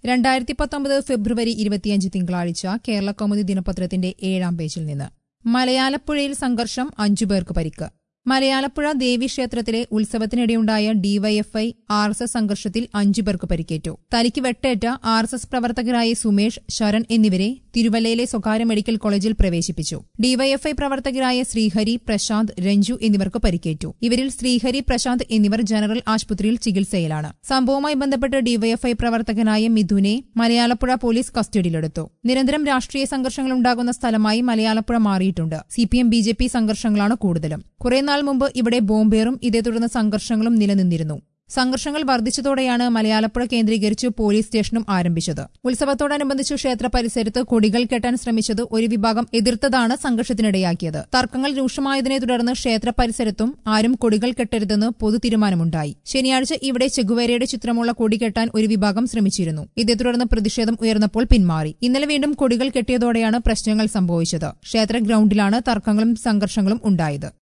രണ്ടായിരത്തി പത്തൊമ്പത് ഫെബ്രുവരി ഇരുപത്തിയഞ്ച് തിങ്കളാഴ്ച കേരള കൗമുദി ദിനപത്രത്തിന്റെ ഏഴാം പേജിൽ നിന്ന് മലയാലപ്പുഴയിൽ സംഘർഷം അഞ്ചു പേർക്ക് പരിക്ക് മലയാലപ്പുഴ ദേവീക്ഷേത്രത്തിലെ ഉത്സവത്തിനിടെയുണ്ടായ ഡിവൈഎഫ്ഐ ആർ എസ് എസ് സംഘർഷത്തിൽ അഞ്ചു പേർക്ക് പരിക്കേറ്റു തനിക്ക് വെട്ടേറ്റ ആർ എസ് എസ് പ്രവർത്തകരായ സുമേഷ് ശരൺ എന്നിവരെ തിരുവല്ലയിലെ സ്വകാര്യ മെഡിക്കൽ കോളേജിൽ പ്രവേശിപ്പിച്ചു ഡിവൈഎഫ്ഐ പ്രവർത്തകരായ ശ്രീഹരി പ്രശാന്ത് രഞ്ജു എന്നിവർക്ക് പരിക്കേറ്റു ഇവരിൽ ശ്രീഹരി പ്രശാന്ത് എന്നിവർ ജനറൽ ആശുപത്രിയിൽ ചികിത്സയിലാണ് സംഭവവുമായി ബന്ധപ്പെട്ട് ഡിവൈഎഫ്ഐ പ്രവർത്തകനായ മിഥുനെ മലയാളപ്പുഴ പോലീസ് കസ്റ്റഡിയിലെടുത്തു നിരന്തരം രാഷ്ട്രീയ സംഘർഷങ്ങൾ ഉണ്ടാകുന്ന സ്ഥലമായി മലയാളപ്പുഴ മാറിയിട്ടുണ്ട് സിപിഎം ബി ജെ പി സംഘർഷങ്ങളാണ് കൂടുതലും കുറെ നാൾ മുമ്പ് ഇവിടെ ബോംബേറും ഇതേ തുടർന്ന് സംഘർഷങ്ങളും നിലനിന്നിരുന്നു സംഘർഷങ്ങൾ വർദ്ധിച്ചതോടെയാണ് മലയാളപ്പുഴ കേന്ദ്രീകരിച്ച് പോലീസ് സ്റ്റേഷനും ആരംഭിച്ചത് ഉത്സവത്തോടനുബന്ധിച്ച് ക്ഷേത്ര പരിസരത്ത് കൊടികൾ കെട്ടാൻ ശ്രമിച്ചത് ഒരു വിഭാഗം എതിർത്തതാണ് സംഘർഷത്തിനിടയാക്കിയത് തർക്കങ്ങൾ രൂക്ഷമായതിനെ തുടർന്ന് ക്ഷേത്ര പരിസരത്തും ആരും കൊടികൾ കെട്ടരുതെന്ന് പൊതു തീരുമാനമുണ്ടായി ശനിയാഴ്ച ഇവിടെ ചെഗുവേരയുടെ ചിത്രമുള്ള കൊടി കെട്ടാൻ ഒരു വിഭാഗം ശ്രമിച്ചിരുന്നു ഇതേ തുടർന്ന് പ്രതിഷേധം ഉയർന്നപ്പോൾ പിന്മാറി ഇന്നലെ വീണ്ടും കൊടികൾ കെട്ടിയതോടെയാണ് പ്രശ്നങ്ങൾ സംഭവിച്ചത് ക്ഷേത്ര ഗ്രൌണ്ടിലാണ് തർക്കങ്ങളും സംഘർഷങ്ങളും ഉണ്ടായത്